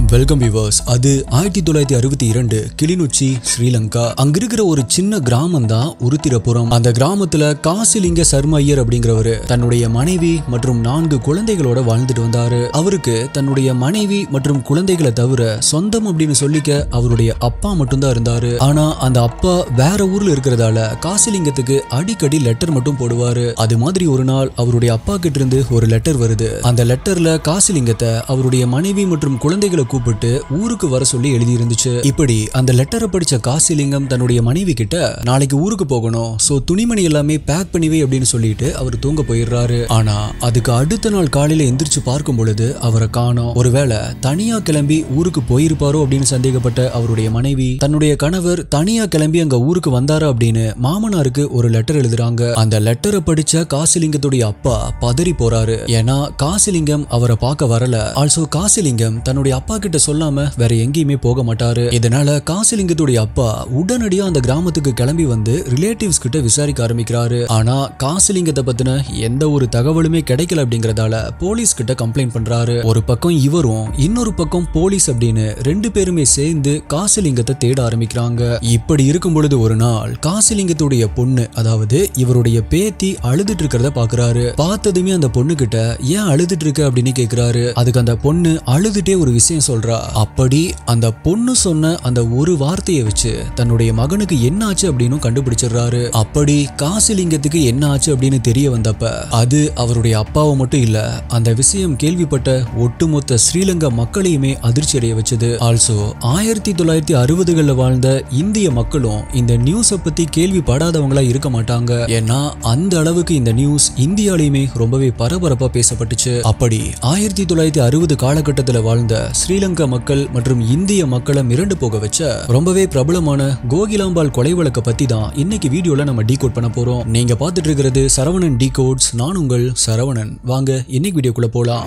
welcome viewers அது ஆயிரத்தி தொள்ளாயிரத்தி அறுபத்தி இரண்டு கிளிநொச்சி ஸ்ரீலங்கா அங்க இருக்கிற ஒரு சின்ன கிராமம் தான் உருத்திரபுரம் அந்த கிராமத்துல காசிலிங்க சர்ம ஐயர் அப்படிங்கிறவரு தன்னுடைய மனைவி மற்றும் நான்கு குழந்தைகளோட வாழ்ந்துட்டு வந்தாரு அவருக்கு தன்னுடைய மனைவி மற்றும் குழந்தைகளை தவிர சொந்தம் அப்படின்னு சொல்லிக்க அவருடைய அப்பா மட்டும்தான் இருந்தாரு ஆனா அந்த அப்பா வேற ஊர்ல இருக்கிறதால காசிலிங்கத்துக்கு அடிக்கடி லெட்டர் மட்டும் போடுவாரு அது மாதிரி ஒரு நாள் அவருடைய அப்பா கிட்ட இருந்து ஒரு லெட்டர் வருது அந்த லெட்டர்ல காசிலிங்கத்தை அவருடைய மனைவி மற்றும் குழந்தைகளை கூப்பிட்டு ஊருக்கு வர சொல்லி எழுதி இருந்துச்சு இப்படி அந்த லெட்டரை படிச்ச காசிலிங்கம் தன்னுடைய மனைவி கிட்ட நாளைக்கு ஊருக்கு போகணும் சோ துணிமணி எல்லாமே பேக் பண்ணிவே அப்படின்னு சொல்லிட்டு அவர் தூங்க போயிடுறாரு ஆனா அதுக்கு அடுத்த நாள் காலையில எந்திரிச்சு பார்க்கும் பொழுது அவரை காணோம் ஒருவேளை தனியா கிளம்பி ஊருக்கு போயிருப்பாரோ அப்படின்னு சந்தேகப்பட்ட அவருடைய மனைவி தன்னுடைய கணவர் தனியா கிளம்பி அங்க ஊருக்கு வந்தாரா அப்படின்னு மாமனாருக்கு ஒரு லெட்டர் எழுதுறாங்க அந்த லெட்டரை படிச்ச காசிலிங்கத்துடைய அப்பா பதறி போறாரு ஏன்னா காசிலிங்கம் அவரை பார்க்க வரல ஆல்சோ காசிலிங்கம் தன்னுடைய அப்பா கிட்ட சொல்லாம வேற எங்கேயுமே போக மாட்டாரு இதனால காசிலிங்கத்துடைய அப்பா உடனடியா அந்த கிராமத்துக்கு கிளம்பி வந்து ரிலேட்டிவ்ஸ் கிட்ட விசாரிக்க ஆரம்பிக்கிறாரு ஆனா காசிலிங்கத்தை பத்தின எந்த ஒரு தகவலுமே கிடைக்கல அப்படிங்கறதால போலீஸ் கிட்ட கம்ப்ளைண்ட் பண்றாரு ஒரு பக்கம் இவரும் இன்னொரு பக்கம் போலீஸ் அப்படின்னு ரெண்டு பேருமே சேர்ந்து காசிலிங்கத்தை தேட ஆரம்பிக்கிறாங்க இப்படி இருக்கும் பொழுது ஒரு நாள் காசிலிங்கத்துடைய பொண்ணு அதாவது இவருடைய பேத்தி அழுதுட்டு இருக்கிறத பாக்குறாரு பார்த்ததுமே அந்த பொண்ணு கிட்ட ஏன் அழுதுட்டு இருக்க அப்படின்னு கேக்குறாரு அதுக்கு அந்த பொண்ணு அழுதுட்டே ஒரு விஷயம் சொல்றா அப்படி அந்த பொண்ணு சொன்ன அந்த ஒரு வார்த்தையை வச்சு தன்னுடைய மகனுக்கு என்ன ஆச்சு அப்படின்னு கண்டுபிடிச்சிடுறாரு அப்படி காசிலிங்கத்துக்கு என்ன ஆச்சு அப்படின்னு தெரிய வந்தப்ப அது அவருடைய அப்பாவை மட்டும் இல்ல அந்த விஷயம் கேள்விப்பட்ட ஒட்டுமொத்த ஸ்ரீலங்கா மக்களையுமே அதிர்ச்சி அடைய வச்சது ஆல்சோ ஆயிரத்தி தொள்ளாயிரத்தி அறுபதுகள்ல வாழ்ந்த இந்திய மக்களும் இந்த நியூஸை பத்தி கேள்விப்படாதவங்களா இருக்க மாட்டாங்க ஏன்னா அந்த அளவுக்கு இந்த நியூஸ் இந்தியாலையுமே ரொம்பவே பரபரப்பா பேசப்பட்டுச்சு அப்படி ஆயிரத்தி தொள்ளாயிரத்தி அறுபது காலகட்டத்தில் வாழ்ந்த ஸ்ரீலங்கா மக்கள் மற்றும் இந்திய மக்களை மிரண்டு போக வச்ச ரொம்பவே பிரபலமான கோகிலாம்பாள் கொலை வழக்க பத்தி தான் இன்னைக்கு வீடியோல நம்ம டீகோட் பண்ண போறோம் நீங்க பார்த்துட்டு இருக்கிறது சரவணன் டீகோட்ஸ் நான் உங்கள் சரவணன் வாங்க இன்னைக்கு வீடியோக்குள்ள போலாம்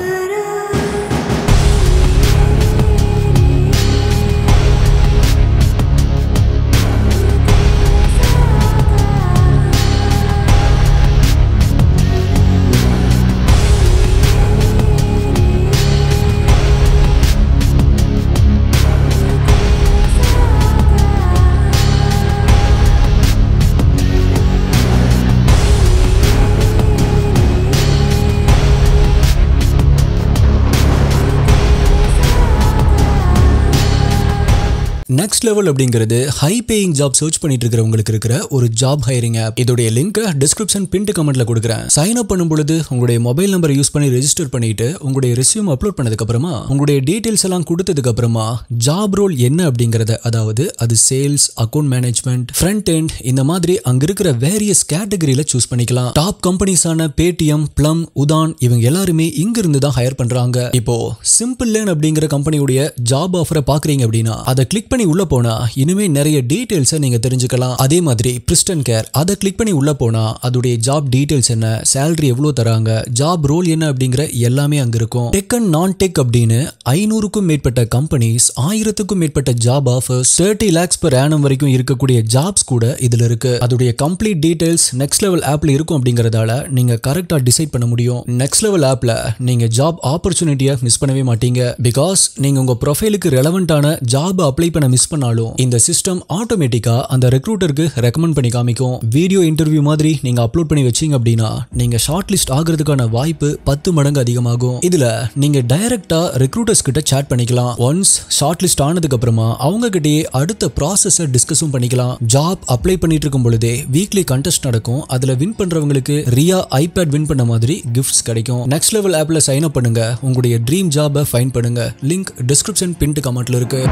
நெக்ஸ்ட் லெவல் அப்படிங்கிறது ஹை பேயிங் ஜாப் சர்ச் பண்ணிட்டு இருக்கிறவங்களுக்கு இருக்கிற ஒரு ஜாப் ஹைரிங் ஆப் இதோடைய லிங்க் டிஸ்கிரிப்ஷன் பின்ட் கமெண்ட்ல கொடுக்குறேன் சைன் அப் பண்ணும் பொழுது உங்களுடைய மொபைல் நம்பரை யூஸ் பண்ணி ரெஜிஸ்டர் பண்ணிட்டு உங்களுடைய ரெஸ்யூம் அப்லோட் பண்ணதுக்கு அப்புறமா உங்களுடைய டீடைல்ஸ் எல்லாம் கொடுத்ததுக்கு அப்புறமா ஜாப் ரோல் என்ன அப்படிங்கறத அதாவது அது sales account management front end இந்த மாதிரி அங்க இருக்கிற வேரியஸ் கேட்டகரியில சூஸ் பண்ணிக்கலாம் டாப் கம்பெனிஸான பேடிஎம் பிளம் உதான் இவங்க எல்லாருமே இங்க இருந்து தான் ஹையர் பண்றாங்க இப்போ சிம்பிள் லேன் அப்படிங்கிற கம்பெனியுடைய ஜாப் ஆஃபரை பாக்குறீங்க அப்படின்னா அதை கிளிக் பண்ணி உள்ள போனா இனிமே நிறைய டீடைல்ஸை நீங்க தெரிஞ்சுக்கலாம் அதே மாதிரி பிரிஸ்டன் கேர் அதை கிளிக் பண்ணி உள்ள போனா அதோடைய ஜாப் டீடைல்ஸ் என்ன சேலரி எவ்வளவு தராங்க ஜாப் ரோல் என்ன அப்படிங்கிற எல்லாமே அங்க இருக்கும் டெக் அண்ட் நான் டெக் அப்படின்னு ஐநூறுக்கும் மேற்பட்ட கம்பெனிஸ் ஆயிரத்துக்கும் மேற்பட்ட job offers thirty lakhs per annum வரைக்கும் இருக்கக்கூடிய ஜாப்ஸ் கூட இதுல இருக்கு அதோடைய கம்ப்ளீட் டீடைல்ஸ் நெக்ஸ்ட் லெவல் ஆப்ல இருக்கும் அப்படிங்கறதால நீங்க கரெக்டா டிசைட் பண்ண முடியும் நெக்ஸ்ட் லெவல் ஆப்ல நீங்க ஜாப் ஆப்பர்ச்சுனிட்டியை மிஸ் பண்ணவே மாட்டீங்க பிகாஸ் நீங்க உங்க ப்ரொஃபைலுக்கு ரெலவெண்டான ஜாப் அப்ளை பண்ண மிஸ் பண்ணாலும் இந்த சிஸ்டம் ஆட்டோமேட்டிக்கா அந்த ரெக்ரூட்டருக்கு ரெக்கமெண்ட் பண்ணி காமிக்கும் வீடியோ இன்டர்வியூ மாதிரி நீங்க அப்லோட் பண்ணி வச்சீங்க அப்படின்னா நீங்க ஷார்ட் லிஸ்ட் ஆகிறதுக்கான வாய்ப்பு பத்து மடங்கு அதிகமாகும் இதுல நீங்க டைரக்டா ரெக்ரூட்டர்ஸ் கிட்ட சேட் பண்ணிக்கலாம் ஒன்ஸ் ஷார்ட் லிஸ்ட் ஆனதுக்கு அப்புறமா அவங்க கிட்டயே அடுத்த ப்ராசஸ டிஸ்கஸும் பண்ணிக்கலாம் ஜாப் அப்ளை பண்ணிட்டு இருக்கும் பொழுதே வீக்லி கண்டெஸ்ட் நடக்கும் அதுல வின் பண்றவங்களுக்கு ரியா ஐபேட் வின் பண்ண மாதிரி கிஃப்ட்ஸ் கிடைக்கும் நெக்ஸ்ட் லெவல் ஆப்ல சைன் அப் பண்ணுங்க உங்களுடைய ட்ரீம் ஜாபை ஃபைன் பண்ணுங்க லிங்க் டிஸ்கிரிப்ஷன் பின்ட் கமெண்ட்ல இருக்கு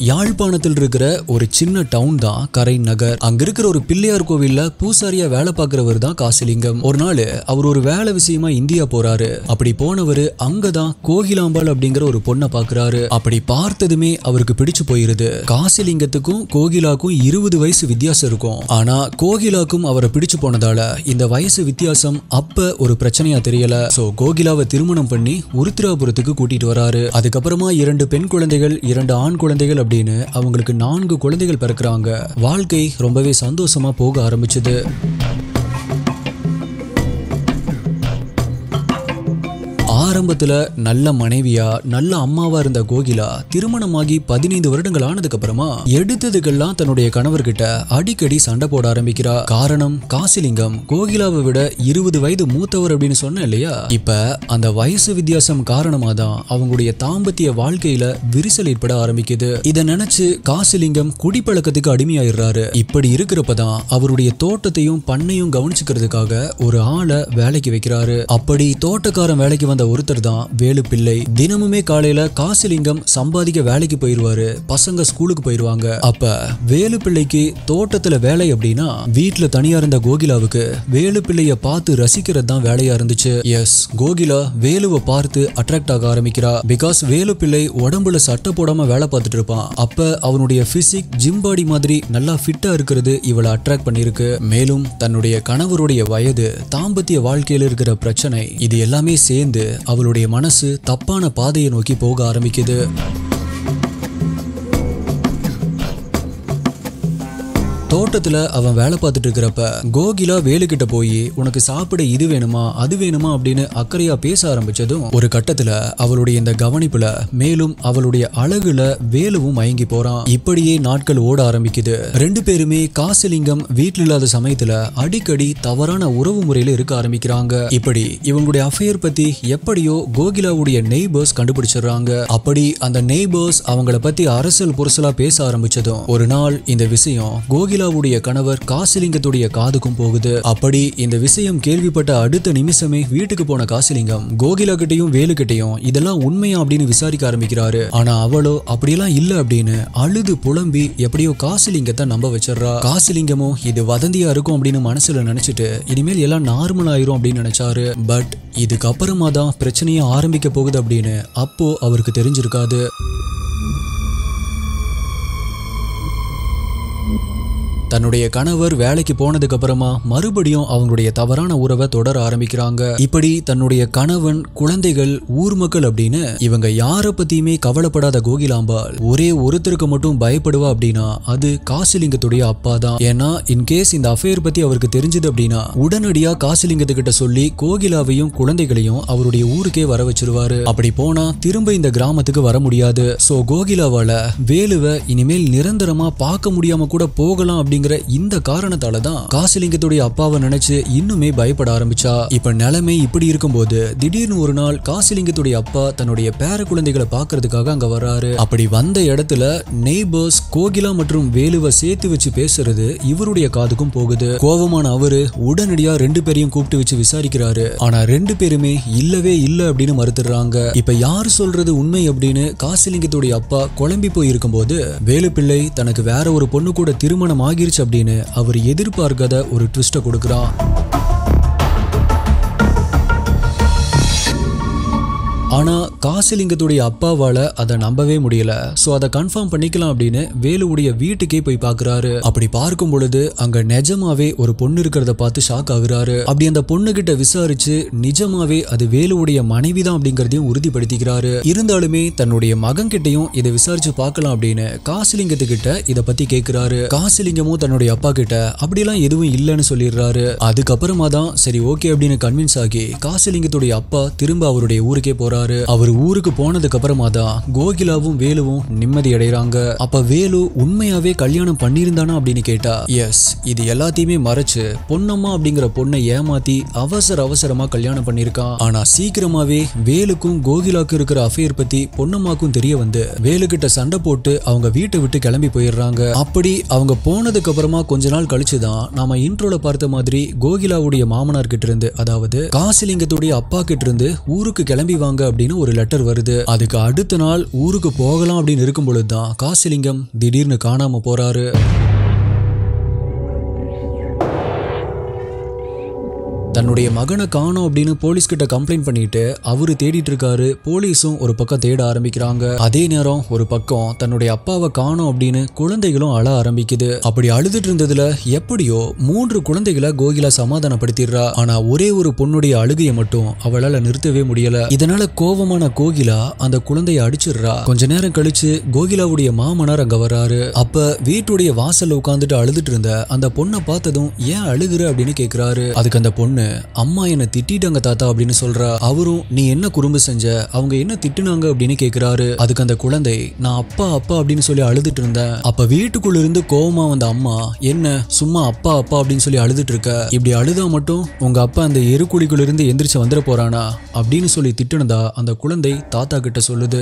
யாழ்ப்பாணத்தில் இருக்கிற ஒரு சின்ன டவுன் தான் கரை நகர் அங்க இருக்கிற ஒரு பிள்ளையார் கோவில்ல பூசாரியா வேலை பார்க்கிறவர் தான் காசிலிங்கம் ஒரு நாள் அவர் ஒரு வேலை விஷயமா இந்தியா போறாரு அப்படி போனவர் அங்கதான் கோகிலாம்பாள் அப்படிங்கிற ஒரு பொண்ணை பாக்குறாரு அப்படி பார்த்ததுமே அவருக்கு பிடிச்சு போயிருது காசிலிங்கத்துக்கும் கோகிலாக்கும் இருபது வயசு வித்தியாசம் இருக்கும் ஆனா கோகிலாக்கும் அவரை பிடிச்சு போனதால இந்த வயசு வித்தியாசம் அப்ப ஒரு பிரச்சனையா தெரியல சோ கோகிலாவை திருமணம் பண்ணி உருத்திராபுரத்துக்கு கூட்டிட்டு வராரு அதுக்கப்புறமா இரண்டு பெண் குழந்தைகள் இரண்டு ஆண் குழந்தைகள் அப்படின்னு அவங்களுக்கு நான்கு குழந்தைகள் பிறக்குறாங்க வாழ்க்கை ரொம்பவே சந்தோஷமா போக ஆரம்பிச்சது ஆரம்பத்துல நல்ல மனைவியா நல்ல அம்மாவா இருந்த கோகிலா திருமணமாகி பதினைந்து வருடங்கள் ஆனதுக்கு அப்புறமா எடுத்ததுக்கெல்லாம் தன்னுடைய கணவர்கிட்ட அடிக்கடி சண்டை போட ஆரம்பிக்கிறா காரணம் காசிலிங்கம் கோகிலாவை விட இருபது வயது மூத்தவர் அப்படின்னு சொன்னேன் இல்லையா இப்ப அந்த வயசு வித்தியாசம் காரணமா தான் அவங்களுடைய தாம்பத்திய வாழ்க்கையில விரிசல் ஏற்பட ஆரம்பிக்குது இதை நினைச்சு காசிலிங்கம் குடிப்பழக்கத்துக்கு அடிமையாயிடுறாரு இப்படி இருக்கிறப்பதான் அவருடைய தோட்டத்தையும் பண்ணையும் கவனிச்சுக்கிறதுக்காக ஒரு ஆளை வேலைக்கு வைக்கிறாரு அப்படி தோட்டக்காரன் வேலைக்கு வந்த ஒருத்தர் தான் வேலு பிள்ளை தினமுமே காலையில காசிலிங்கம் சம்பாதிக்க வேலைக்கு போயிருவாரு பசங்க ஸ்கூலுக்கு போயிருவாங்க அப்ப வேலு பிள்ளைக்கு தோட்டத்துல வேலை அப்படின்னா வீட்டுல தனியா இருந்த கோகிலாவுக்கு வேலு பிள்ளைய பார்த்து ரசிக்கிறது தான் வேலையா இருந்துச்சு எஸ் கோகிலா வேலுவை பார்த்து அட்ராக்ட் ஆக ஆரம்பிக்கிறா பிகாஸ் வேலு பிள்ளை உடம்புல சட்டை போடாம வேலை பார்த்துட்டு இருப்பான் அப்ப அவனுடைய பிசிக் ஜிம் பாடி மாதிரி நல்லா ஃபிட்டா இருக்கிறது இவளை அட்ராக்ட் பண்ணிருக்கு மேலும் தன்னுடைய கணவருடைய வயது தாம்பத்திய வாழ்க்கையில இருக்கிற பிரச்சனை இது எல்லாமே சேர்ந்து அவளுடைய மனசு தப்பான பாதையை நோக்கி போக ஆரம்பிக்குது தோட்டத்துல அவன் வேலை பார்த்துட்டு இருக்கிறப்ப கோகிலா வேலுக்கிட்ட போய் உனக்கு சாப்பிட இது வேணுமா அது வேணுமா அப்படின்னு அக்கறையா பேச ஆரம்பிச்சதும் ஒரு கட்டத்துல அவளுடைய இந்த கவனிப்புல மேலும் அவளுடைய அழகுல வேலுவும் மயங்கி போறான் இப்படியே நாட்கள் ஓட ஆரம்பிக்குது ரெண்டு பேருமே காசிலிங்கம் வீட்டில் இல்லாத சமயத்துல அடிக்கடி தவறான உறவு முறையில இருக்க ஆரம்பிக்கிறாங்க இப்படி இவங்களுடைய அஃபேர் பத்தி எப்படியோ கோகிலாவுடைய நெய்பர்ஸ் கண்டுபிடிச்சிடுறாங்க அப்படி அந்த நெய்பர்ஸ் அவங்கள பத்தி அரசல் புரசலா பேச ஆரம்பிச்சதும் ஒரு நாள் இந்த விஷயம் கோகிலாவுடைய கணவர் காசிலிங்கத்துடைய காதுக்கும் போகுது அப்படி இந்த விஷயம் கேள்விப்பட்ட அடுத்த நிமிஷமே வீட்டுக்கு போன காசிலிங்கம் கோகிலா கிட்டையும் வேலு கிட்டையும் இதெல்லாம் உண்மையா அப்படின்னு விசாரிக்க ஆரம்பிக்கிறாரு ஆனா அவளோ அப்படியெல்லாம் இல்ல அப்படின்னு அழுது புலம்பி எப்படியோ காசிலிங்கத்தை நம்ப வச்சிடுறா காசிலிங்கமும் இது வதந்தியா இருக்கும் அப்படின்னு மனசுல நினைச்சிட்டு இனிமேல் எல்லாம் நார்மல் ஆயிரும் அப்படின்னு நினைச்சாரு பட் இதுக்கப்புறமா தான் பிரச்சனையே ஆரம்பிக்க போகுது அப்படின்னு அப்போ அவருக்கு தெரிஞ்சிருக்காது தன்னுடைய கணவர் வேலைக்கு போனதுக்கு அப்புறமா மறுபடியும் அவங்களுடைய தவறான உறவை தொடர ஆரம்பிக்கிறாங்க இப்படி தன்னுடைய கணவன் குழந்தைகள் ஊர் மக்கள் அப்படின்னு இவங்க யார பத்தியுமே கவலைப்படாத கோகிலாம்பாள் ஒரே ஒருத்தருக்கு மட்டும் பயப்படுவா அப்படின்னா அது காசிலிங்கத்துடைய அப்பா தான் ஏன்னா இன்கேஸ் இந்த அஃபேர் பத்தி அவருக்கு தெரிஞ்சது அப்படின்னா உடனடியா காசிலிங்கத்துக்கிட்ட சொல்லி கோகிலாவையும் குழந்தைகளையும் அவருடைய ஊருக்கே வர வச்சிருவாரு அப்படி போனா திரும்ப இந்த கிராமத்துக்கு வர முடியாது சோ கோகிலாவால வேலுவை இனிமேல் நிரந்தரமா பார்க்க முடியாம கூட போகலாம் அப்படிங்கிற இந்த காரணத்தால தான் காசிலிங்கத்துடைய அப்பாவை நினைச்சு இன்னுமே பயப்பட ஆரம்பிச்சா இப்ப நிலைமை இப்படி இருக்கும்போது திடீர்னு ஒரு நாள் காசிலிங்கத்துடைய அப்பா தன்னுடைய பேர குழந்தைகளை பார்க்கறதுக்காக அங்க வர்றாரு அப்படி வந்த இடத்துல நெய்பர்ஸ் கோகிலா மற்றும் வேலுவை சேர்த்து வச்சு பேசுறது இவருடைய காதுக்கும் போகுது கோபமான அவரு உடனடியா ரெண்டு பேரையும் கூப்பிட்டு வச்சு விசாரிக்கிறாரு ஆனா ரெண்டு பேருமே இல்லவே இல்ல அப்படின்னு மறுத்துடுறாங்க இப்ப யார் சொல்றது உண்மை அப்படின்னு காசிலிங்கத்துடைய அப்பா குழம்பி போய் இருக்கும்போது வேலுப்பிள்ளை தனக்கு வேற ஒரு பொண்ணு கூட திருமணம் ஆகிருச்சு அப்படின்னு அவர் எதிர்பார்க்காத ஒரு ட்விஸ்ட கொடுக்குறான் ஆனா காசிலிங்கத்துடைய அப்பாவால அதை நம்பவே முடியல சோ அதை கன்ஃபார்ம் பண்ணிக்கலாம் அப்படின்னு வேலுவுடைய வீட்டுக்கே போய் பார்க்கறாரு அப்படி பார்க்கும் பொழுது அங்க நிஜமாவே ஒரு பொண்ணு இருக்கிறத பார்த்து ஷாக் ஆகுறாரு அப்படி அந்த பொண்ணு கிட்ட விசாரிச்சு நிஜமாவே அது வேலுவுடைய மனைவி தான் அப்படிங்கறதையும் உறுதிப்படுத்திக்கிறாரு இருந்தாலுமே தன்னுடைய மகன் கிட்டயும் இதை விசாரிச்சு பார்க்கலாம் அப்படின்னு காசிலிங்கத்துக்கிட்ட இத பத்தி கேக்குறாரு காசிலிங்கமும் தன்னுடைய அப்பா கிட்ட அப்படிலாம் எதுவும் இல்லைன்னு சொல்லிடுறாரு அதுக்கப்புறமா தான் சரி ஓகே அப்படின்னு கன்வின்ஸ் ஆகி காசிலிங்கத்துடைய அப்பா திரும்ப அவருடைய ஊருக்கே போறாரு அவர் ஊருக்கு போனதுக்கு அப்புறமா தான் கோகிலாவும் வேலுவும் நிம்மதி அடைறாங்க அப்ப வேலு உண்மையாவே கல்யாணம் பண்ணியிருந்தானா அப்படின்னு கேட்டா எஸ் இது எல்லாத்தையுமே மறைச்சு பொன்னம்மா அப்படிங்கிற பொண்ணை ஏமாத்தி அவசர அவசரமா கல்யாணம் பண்ணிருக்கான் ஆனா சீக்கிரமாவே வேலுக்கும் கோகிலாக்கும் இருக்கிற அஃபேர் பத்தி பொன்னம்மாக்கும் தெரிய வந்து வேலு கிட்ட சண்டை போட்டு அவங்க வீட்டை விட்டு கிளம்பி போயிடுறாங்க அப்படி அவங்க போனதுக்கு அப்புறமா கொஞ்ச நாள் கழிச்சு தான் நாம இன்ட்ரோல பார்த்த மாதிரி கோகிலாவுடைய மாமனார் கிட்ட இருந்து அதாவது காசிலிங்கத்துடைய அப்பா கிட்ட இருந்து ஊருக்கு கிளம்பி வாங்க அப்படின்னு ஒரு லெட்டர் வருது அதுக்கு அடுத்த நாள் ஊருக்கு போகலாம் அப்படின்னு இருக்கும் பொழுதுதான் காசிலிங்கம் திடீர்னு காணாம போறாரு தன்னுடைய மகனை காணோம் அப்படின்னு போலீஸ் கிட்ட கம்ப்ளைண்ட் பண்ணிட்டு அவரு தேடிட்டு இருக்காரு போலீஸும் ஒரு பக்கம் தேட ஆரம்பிக்கிறாங்க அதே நேரம் ஒரு பக்கம் தன்னுடைய அப்பாவை காணோம் அப்படின்னு குழந்தைகளும் அழ ஆரம்பிக்குது அப்படி அழுதுட்டு இருந்ததுல எப்படியோ மூன்று குழந்தைகளை கோகிலா சமாதானப்படுத்திடுறா ஆனா ஒரே ஒரு பொண்ணுடைய அழுகையை மட்டும் அவளால நிறுத்தவே முடியல இதனால கோபமான கோகிலா அந்த குழந்தைய அடிச்சிடுறா கொஞ்ச நேரம் கழிச்சு கோகிலாவுடைய மாமனார் அங்க வராரு அப்ப வீட்டுடைய வாசல்ல உட்காந்துட்டு அழுதுட்டு இருந்த அந்த பொண்ணை பார்த்ததும் ஏன் அழுகுற அப்படின்னு கேக்குறாரு அதுக்கு அந்த பொண்ணு அம்மா என்ன திட்டிட்டாங்க தாத்தா அப்படின்னு சொல்றா அவரும் நீ என்ன குறும்பு செஞ்ச அவங்க என்ன திட்டுனாங்க அப்படின்னு கேக்குறாரு அதுக்கு அந்த குழந்தை நான் அப்பா அப்பா அப்படின்னு சொல்லி அழுதுட்டு இருந்தேன் அப்ப வீட்டுக்குள்ள இருந்து கோவமா வந்த அம்மா என்ன சும்மா அப்பா அப்பா அப்படின்னு சொல்லி அழுதுட்டு இருக்க இப்படி அழுதா மட்டும் உங்க அப்பா அந்த எருக்குழிக்குள்ள இருந்து எந்திரிச்சு வந்துட போறானா அப்படின்னு சொல்லி திட்டுனதா அந்த குழந்தை தாத்தா கிட்ட சொல்லுது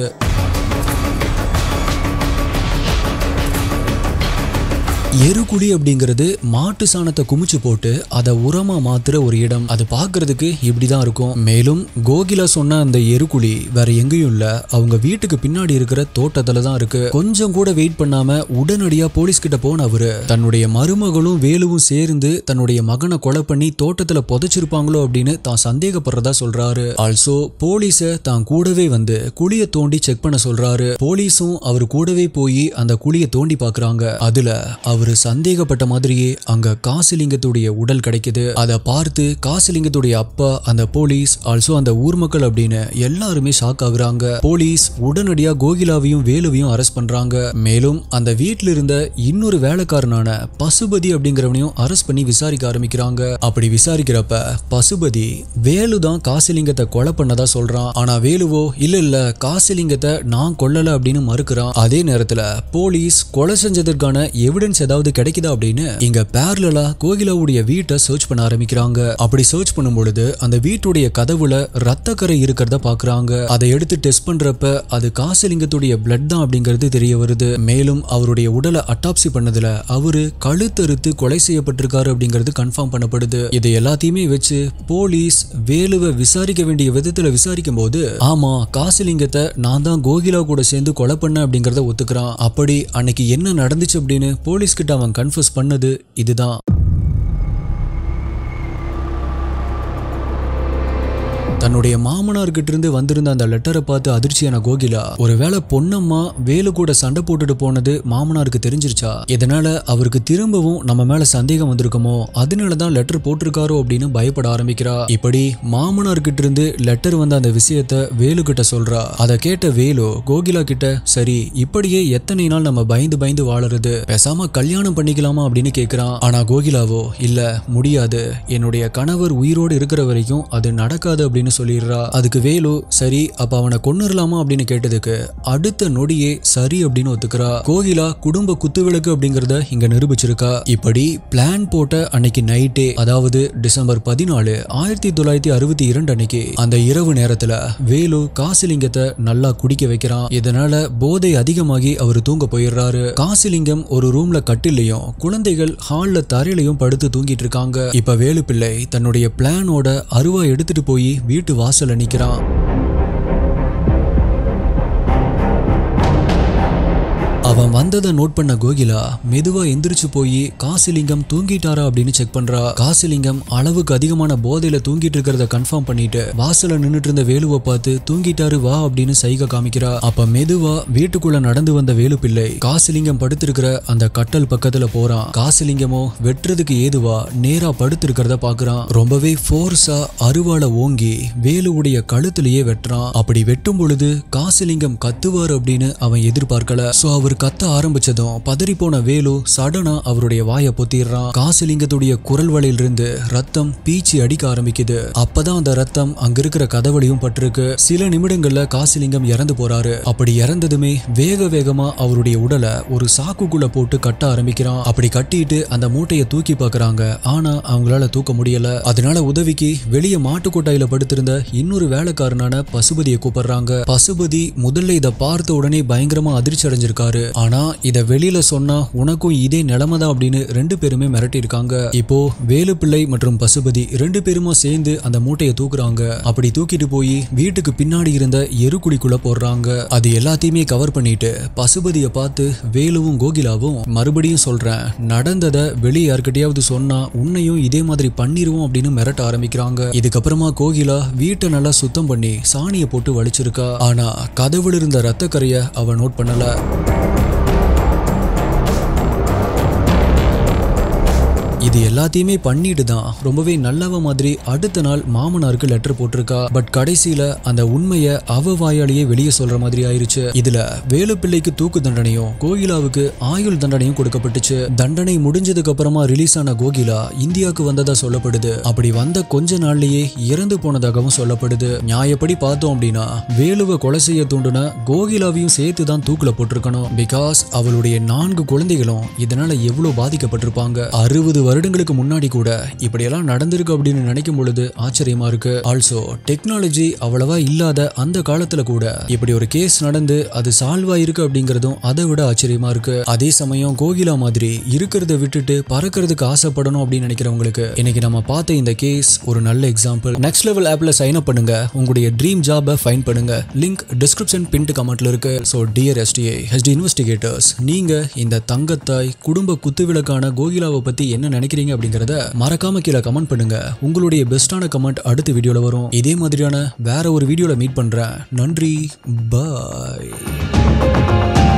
எருக்குழி அப்படிங்கிறது மாட்டு சாணத்தை குமிச்சு போட்டு அதை உரமா மாத்துற ஒரு இடம் அது பார்க்கிறதுக்கு இப்படிதான் இருக்கும் மேலும் கோகிலா சொன்ன அந்த எருக்குழி வேற எங்கேயும் இல்ல அவங்க வீட்டுக்கு பின்னாடி இருக்கிற தோட்டத்துல தான் இருக்கு கொஞ்சம் கூட வெயிட் பண்ணாம உடனடியா போலீஸ் கிட்ட போன அவரு தன்னுடைய மருமகளும் வேலுவும் சேர்ந்து தன்னுடைய மகனை கொலை பண்ணி தோட்டத்துல புதைச்சிருப்பாங்களோ அப்படின்னு தான் சந்தேகப்படுறதா சொல்றாரு ஆல்சோ போலீஸ தான் கூடவே வந்து குழிய தோண்டி செக் பண்ண சொல்றாரு போலீஸும் அவர் கூடவே போய் அந்த குழிய தோண்டி பாக்குறாங்க அதுல அவரு சந்தேகப்பட்ட மாதிரியே அங்க காசிலிங்கத்துடைய உடல் கிடைக்குது அதை பார்த்து காசிலிங்கத்துடைய அப்பா அந்த போலீஸ் ஆல்சோ அந்த ஊர் மக்கள் அப்படின்னு எல்லாருமே ஷாக் ஆகுறாங்க போலீஸ் உடனடியா கோகிலாவையும் வேலுவையும் அரெஸ்ட் பண்றாங்க மேலும் அந்த வீட்ல இருந்த இன்னொரு வேலைக்காரனான பசுபதி அப்படிங்கிறவனையும் அரெஸ்ட் பண்ணி விசாரிக்க ஆரம்பிக்கிறாங்க அப்படி விசாரிக்கிறப்ப பசுபதி வேலு தான் காசிலிங்கத்தை கொலை பண்ணதா சொல்றான் ஆனா வேலுவோ இல்ல இல்ல காசிலிங்கத்தை நான் கொல்லல அப்படின்னு மறுக்கிறான் அதே நேரத்துல போலீஸ் கொலை செஞ்சதற்கான எவிடன்ஸ் ஏதாவது கிடைக்குதா அப்படின்னு இங்க பேரலா கோகிலாவுடைய வீட்டை சர்ச் பண்ண ஆரம்பிக்கிறாங்க அப்படி சர்ச் பண்ணும் பொழுது அந்த வீட்டுடைய கதவுல ரத்தக்கரை இருக்கிறத பாக்குறாங்க அதை எடுத்து டெஸ்ட் பண்றப்ப அது காசிலிங்கத்துடைய பிளட் தான் அப்படிங்கிறது தெரிய வருது மேலும் அவருடைய உடலை அட்டாப்சி பண்ணதுல அவரு கழுத்தறுத்து கொலை செய்யப்பட்டிருக்காரு அப்படிங்கிறது கன்ஃபார்ம் பண்ணப்படுது இது எல்லாத்தையுமே வச்சு போலீஸ் வேலுவை விசாரிக்க வேண்டிய விதத்துல விசாரிக்கும் போது ஆமா காசிலிங்கத்தை நான் தான் கோகிலா கூட சேர்ந்து கொலை பண்ண அப்படிங்கறத ஒத்துக்கிறான் அப்படி அன்னைக்கு என்ன நடந்துச்சு அப்படின்னு போலீஸ் கிட்ட அவன் கன்ஃபர்ஸ் பண்ணது இதுதான் தன்னுடைய மாமனார்கிட்ட இருந்து வந்திருந்த அந்த லெட்டரை பார்த்து அதிர்ச்சியான கோகிலா ஒருவேளை பொன்னம்மா வேலு கூட சண்டை போட்டுட்டு போனது மாமனாருக்கு தெரிஞ்சிருச்சா இதனால அவருக்கு திரும்பவும் நம்ம மேல சந்தேகம் வந்திருக்குமோ அதனால தான் லெட்டர் போட்டிருக்காரோ அப்படின்னு பயப்பட ஆரம்பிக்கிறா இப்படி மாமனார்கிட்ட இருந்து லெட்டர் வந்த அந்த விஷயத்த வேலு கிட்ட சொல்றா அதை கேட்ட வேலு கோகிலா கிட்ட சரி இப்படியே எத்தனை நாள் நம்ம பயந்து பயந்து வாழறது பேசாம கல்யாணம் பண்ணிக்கலாமா அப்படின்னு கேக்குறான் ஆனா கோகிலாவோ இல்ல முடியாது என்னுடைய கணவர் உயிரோடு இருக்கிற வரைக்கும் அது நடக்காது அப்படின்னு சொல்லிடுறா அதுக்கு வேலு சரி அப்ப அவனை கொன்னுடலாமா அப்படின்னு கேட்டதுக்கு அடுத்த நொடியே சரி அப்படின்னு ஒத்துக்கிறா கோகிலா குடும்ப குத்துவிளக்கு அப்படிங்கறத இங்க நிரூபிச்சிருக்கா இப்படி பிளான் போட்ட அன்னைக்கு நைட்டே அதாவது டிசம்பர் பதினாலு ஆயிரத்தி தொள்ளாயிரத்தி அறுபத்தி இரண்டு அன்னைக்கு அந்த இரவு நேரத்துல வேலு காசிலிங்கத்தை நல்லா குடிக்க வைக்கிறான் இதனால போதை அதிகமாகி அவர் தூங்க போயிடுறாரு காசிலிங்கம் ஒரு ரூம்ல கட்டிலையும் குழந்தைகள் ஹால்ல தரையிலையும் படுத்து தூங்கிட்டு இருக்காங்க இப்ப வேலு பிள்ளை தன்னுடைய பிளானோட அருவா எடுத்துட்டு போய் வீட்டு வாசல்ல நிக்கிறான் அவன் வந்ததை நோட் பண்ண கோகிலா மெதுவா எந்திரிச்சு போய் காசிலிங்கம் தூங்கிட்டாரா அப்படின்னு செக் பண்றா காசிலிங்கம் அளவுக்கு அதிகமான போதையில தூங்கிட்டு இருக்கிறத கன்ஃபார்ம் பண்ணிட்டு வாசல்ல நின்னுட்டு இருந்த வேலுவை பார்த்து தூங்கிட்டாரு வா அப்படின்னு சைகை காமிக்கிறா அப்ப மெதுவா வீட்டுக்குள்ள நடந்து வந்த வேலு பிள்ளை காசிலிங்கம் படுத்திருக்கிற அந்த கட்டல் பக்கத்துல போறான் காசிலிங்கமோ வெட்டுறதுக்கு ஏதுவா நேரா படுத்திருக்கிறத பாக்குறான் ரொம்பவே ஃபோர்ஸா அருவாளை ஓங்கி வேலுவுடைய கழுத்திலேயே வெட்டுறான் அப்படி வெட்டும் பொழுது காசிலிங்கம் கத்துவார் அப்படின்னு அவன் எதிர்பார்க்கல சோ அவர் கத்த ஆரம்பிச்சதும் பதறி போன வேலு சடனா அவருடைய வாயை பொத்திடுறான் காசிலிங்கத்துடைய குரல் வலையிலிருந்து ரத்தம் பீச்சி அடிக்க ஆரம்பிக்குது அப்பதான் அந்த ரத்தம் அங்க இருக்கிற கதவழியும் பட்டிருக்கு சில நிமிடங்கள்ல காசிலிங்கம் இறந்து போறாரு அப்படி இறந்ததுமே வேக வேகமா அவருடைய உடலை ஒரு சாக்குக்குள்ள போட்டு கட்ட ஆரம்பிக்கிறான் அப்படி கட்டிட்டு அந்த மூட்டையை தூக்கி பார்க்கறாங்க ஆனா அவங்களால தூக்க முடியல அதனால உதவிக்கு வெளியே மாட்டுக்கொட்டாயில படுத்திருந்த இன்னொரு வேலைக்காரனான பசுபதியை கூப்பிடுறாங்க பசுபதி முதல்ல இதை பார்த்த உடனே பயங்கரமா அதிர்ச்சி அடைஞ்சிருக்காரு ஆனா இத வெளியில சொன்னா உனக்கும் இதே நிலைமை தான் அப்படின்னு ரெண்டு பேருமே மிரட்டி இருக்காங்க இப்போ வேலுப்பிள்ளை மற்றும் பசுபதி ரெண்டு பேருமா சேர்ந்து அந்த மூட்டையை தூக்குறாங்க அப்படி தூக்கிட்டு போய் வீட்டுக்கு பின்னாடி இருந்த எருக்குடிக்குள்ள போடுறாங்க அது எல்லாத்தையுமே கவர் பண்ணிட்டு பசுபதியை பார்த்து வேலுவும் கோகிலாவும் மறுபடியும் சொல்றேன் நடந்ததை வெளியே யார்கிட்டயாவது சொன்னா உன்னையும் இதே மாதிரி பண்ணிருவோம் அப்படின்னு மிரட்ட ஆரம்பிக்கிறாங்க இதுக்கப்புறமா கோகிலா வீட்டை நல்லா சுத்தம் பண்ணி சாணியை போட்டு வலிச்சிருக்கா ஆனா கதவுல இருந்த ரத்த கரைய அவ நோட் பண்ணல இது எல்லாத்தையுமே பண்ணிட்டு தான் ரொம்பவே நல்லவ மாதிரி அடுத்த நாள் மாமனாருக்கு லெட்டர் போட்டிருக்கா பட் கடைசியில அந்த உண்மையை அவ வாயாலேயே வெளியே சொல்ற மாதிரி ஆயிருச்சு இதுல வேலுப்பிள்ளைக்கு தூக்கு தண்டனையும் கோகிலாவுக்கு ஆயுள் தண்டனையும் கொடுக்கப்பட்டுச்சு தண்டனை முடிஞ்சதுக்கு அப்புறமா ரிலீஸ் ஆன கோகிலா இந்தியாவுக்கு வந்ததா சொல்லப்படுது அப்படி வந்த கொஞ்ச நாள்லயே இறந்து போனதாகவும் சொல்லப்படுது நியாயப்படி பார்த்தோம் அப்படின்னா வேலுவை கொலை செய்ய தூண்டுன கோகிலாவையும் சேர்த்து தான் தூக்குல போட்டிருக்கணும் பிகாஸ் அவளுடைய நான்கு குழந்தைகளும் இதனால எவ்வளவு பாதிக்கப்பட்டிருப்பாங்க அறுபது வருடங்களுக்கு முன்னாடி கூட இப்படியெல்லாம் நடந்திருக்கு அப்படின்னு நினைக்கும் பொழுது ஆச்சரியமா இருக்கு ஆல்சோ டெக்னாலஜி அவ்வளவா இல்லாத அந்த காலத்துல கூட இப்படி ஒரு கேஸ் நடந்து அது சால்வ் ஆயிருக்கு அப்படிங்கறதும் அதை விட ஆச்சரியமா இருக்கு அதே சமயம் கோகிலா மாதிரி இருக்கிறத விட்டுட்டு பறக்கிறதுக்கு ஆசைப்படணும் அப்படின்னு நினைக்கிறவங்களுக்கு இன்னைக்கு நம்ம பார்த்த இந்த கேஸ் ஒரு நல்ல எக்ஸாம்பிள் நெக்ஸ்ட் லெவல் ஆப்ல சைன் அப் பண்ணுங்க உங்களுடைய ட்ரீம் ஜாபை ஃபைன் பண்ணுங்க லிங்க் டிஸ்கிரிப்ஷன் பின்ட் கமெண்ட்ல இருக்கு so dear STA HD investigators நீங்க இந்த தங்கத்தாய் குடும்ப குத்துவிளக்கான கோகிலாவை பத்தி என்ன நினைக்கிறீங்க அப்படிங்கறத மறக்காம கீழே கமெண்ட் பண்ணுங்க உங்களுடைய பெஸ்டான கமெண்ட் அடுத்த வீடியோல வரும் இதே மாதிரியான வேற ஒரு வீடியோல மீட் பண்றேன் நன்றி பாய்